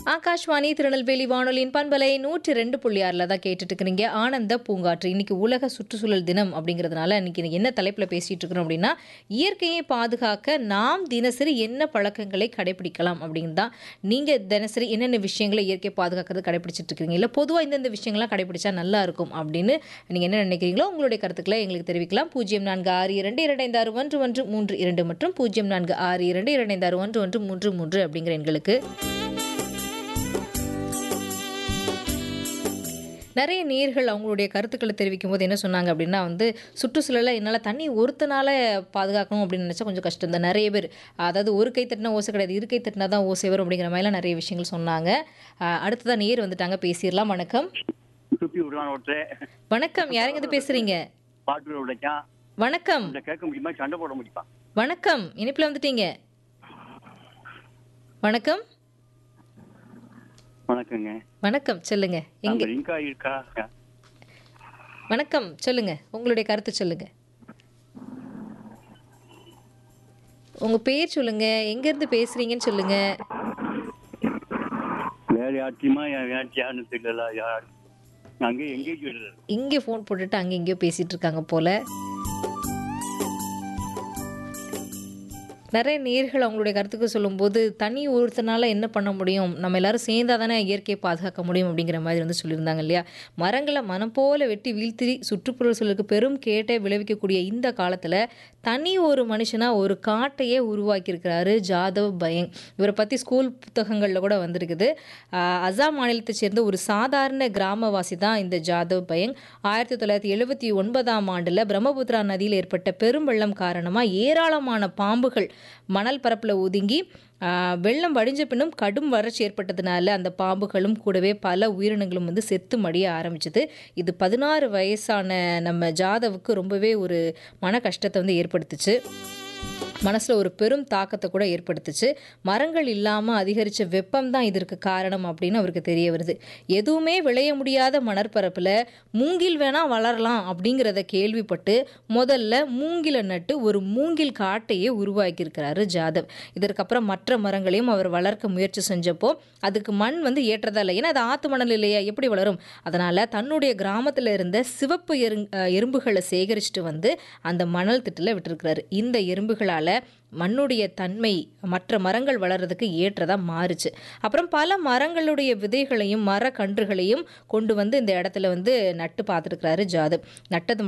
ஆகாஷ்வாணி திருநெல்வேலி வானொலியின் பண்பலை நூற்றி ரெண்டு புள்ளி ஆறில் தான் கேட்டுட்டு இருக்கிறீங்க ஆனந்த பூங்காற்று இன்னைக்கு உலக சுற்றுச்சூழல் தினம் அப்படிங்கிறதுனால இன்னைக்கு என்ன தலைப்பில் பேசிட்டு இருக்கிறோம் அப்படின்னா இயற்கையை பாதுகாக்க நாம் தினசரி என்ன பழக்கங்களை கடைபிடிக்கலாம் அப்படின்னு தான் நீங்கள் தினசரி என்னென்ன விஷயங்களை இயற்கையை பாதுகாக்கிறது கடைபிடிச்சிட்டு இருக்கீங்க இல்லை பொதுவாக இந்தந்த விஷயங்கள்லாம் கடைபிடிச்சா நல்லா இருக்கும் அப்படின்னு நீங்கள் என்ன நினைக்கிறீங்களோ உங்களுடைய கருத்துக்களை எங்களுக்கு தெரிவிக்கலாம் பூஜ்ஜியம் நான்கு ஆறு இரண்டு இரண்டு ஆறு ஒன்று ஒன்று மூன்று இரண்டு மற்றும் பூஜ்ஜியம் நான்கு ஆறு இரண்டு இரண்டு ஆறு ஒன்று ஒன்று மூன்று மூன்று அப்படிங்கிற எண்களுக்கு நிறைய நேர்கள் அவங்களுடைய கருத்துக்களை தெரிவிக்கும் போது என்ன சொன்னாங்க அப்படின்னா வந்து சுற்றுச்சூழலை என்னால் தண்ணி ஒருத்தனால பாதுகாக்கணும் அப்படின்னு நினச்சா கொஞ்சம் கஷ்டம் தான் நிறைய பேர் அதாவது ஒரு கை தட்டினா ஓசை கிடையாது இரு கை தட்டினா தான் ஓசை வரும் அப்படிங்கிற மாதிரிலாம் நிறைய விஷயங்கள் சொன்னாங்க அஹ் அடுத்ததான் நேர் வந்துட்டாங்க பேசிடலாம் வணக்கம் சுத்தி விடுவான் ஒருத்தர் வணக்கம் யாருங்க இது பேசுறீங்க பாட்டு உடைச்சான் வணக்கம் இந்த கேட்க முடியுமா சண்டை போட முடியுமா வணக்கம் இனிப்பில் வந்துட்டீங்க வணக்கம் வணக்கங்க வணக்கம் சொல்லுங்க எங்க நம்ம லிங்கா இருக்கா வணக்கம் சொல்லுங்க உங்களுடைய கருத்து சொல்லுங்க உங்க பேர் சொல்லுங்க எங்க இருந்து பேசுறீங்கன்னு சொல்லுங்க வேற யார்ட்டையுமா யார்ட்டையான்னு தெரியல யார் அங்கே எங்கேஜ் விடுறது இங்கே ஃபோன் போட்டுட்டு அங்கே எங்கேயோ பேசிட்டு இருக்காங்க போல நிறைய நேர்கள் அவங்களுடைய கருத்துக்கு சொல்லும்போது தனி ஒருத்தனால என்ன பண்ண முடியும் நம்ம எல்லாரும் சேர்ந்தா தானே இயற்கையை பாதுகாக்க முடியும் அப்படிங்கிற மாதிரி வந்து சொல்லியிருந்தாங்க இல்லையா மரங்களை மனம் போல வெட்டி வீழ்த்தி சுற்றுப்புற சூழலுக்கு பெரும் கேட்டை விளைவிக்கக்கூடிய இந்த காலத்தில் தனி ஒரு மனுஷனாக ஒரு காட்டையே உருவாக்கியிருக்கிறாரு ஜாதவ் பயங் இவரை பற்றி ஸ்கூல் புத்தகங்களில் கூட வந்திருக்குது ஆஹ் அசாம் மாநிலத்தை சேர்ந்த ஒரு சாதாரண கிராமவாசி தான் இந்த ஜாதவ் பயங் ஆயிரத்தி தொள்ளாயிரத்தி எழுபத்தி ஒன்பதாம் ஆண்டில் பிரம்மபுத்திரா நதியில் ஏற்பட்ட பெரும் வெள்ளம் காரணமாக ஏராளமான பாம்புகள் மணல் பரப்பில் ஒதுங்கி ஆஹ் வெள்ளம் வடிஞ்ச பின்னும் கடும் வறட்சி ஏற்பட்டதுனால அந்த பாம்புகளும் கூடவே பல உயிரினங்களும் வந்து செத்து மடிய ஆரம்பிச்சது இது பதினாறு வயசான நம்ம ஜாதவுக்கு ரொம்பவே ஒரு மன கஷ்டத்தை வந்து ஏற்படுத்துச்சு மனசில் ஒரு பெரும் தாக்கத்தை கூட ஏற்படுத்துச்சு மரங்கள் இல்லாமல் அதிகரித்த வெப்பம் தான் இதற்கு காரணம் அப்படின்னு அவருக்கு தெரிய வருது எதுவுமே விளைய முடியாத மணற்பரப்பில் மூங்கில் வேணால் வளரலாம் அப்படிங்கிறத கேள்விப்பட்டு முதல்ல மூங்கிலை நட்டு ஒரு மூங்கில் காட்டையே உருவாக்கியிருக்கிறாரு ஜாதவ் இதற்கப்புறம் மற்ற மரங்களையும் அவர் வளர்க்க முயற்சி செஞ்சப்போ அதுக்கு மண் வந்து ஏற்றதா இல்லை ஏன்னா அது ஆத்து மணல் இல்லையா எப்படி வளரும் அதனால் தன்னுடைய கிராமத்தில் இருந்த சிவப்பு எருங் அஹ் எறும்புகளை சேகரிச்சுட்டு வந்து அந்த மணல் திட்டில் விட்டுருக்கிறாரு இந்த எறும்புகளால் மண்ணுடைய தன்மை மற்ற மரங்கள் வளர்றதுக்கு ஏற்றதாக மாறுச்சு அப்புறம் பல மரங்களுடைய விதைகளையும் மரக்கன்றுகளையும் கொண்டு வந்து இந்த இடத்துல வந்து நட்டு பார்த்துருக்கிறாரு ஜாதவ் நட்டது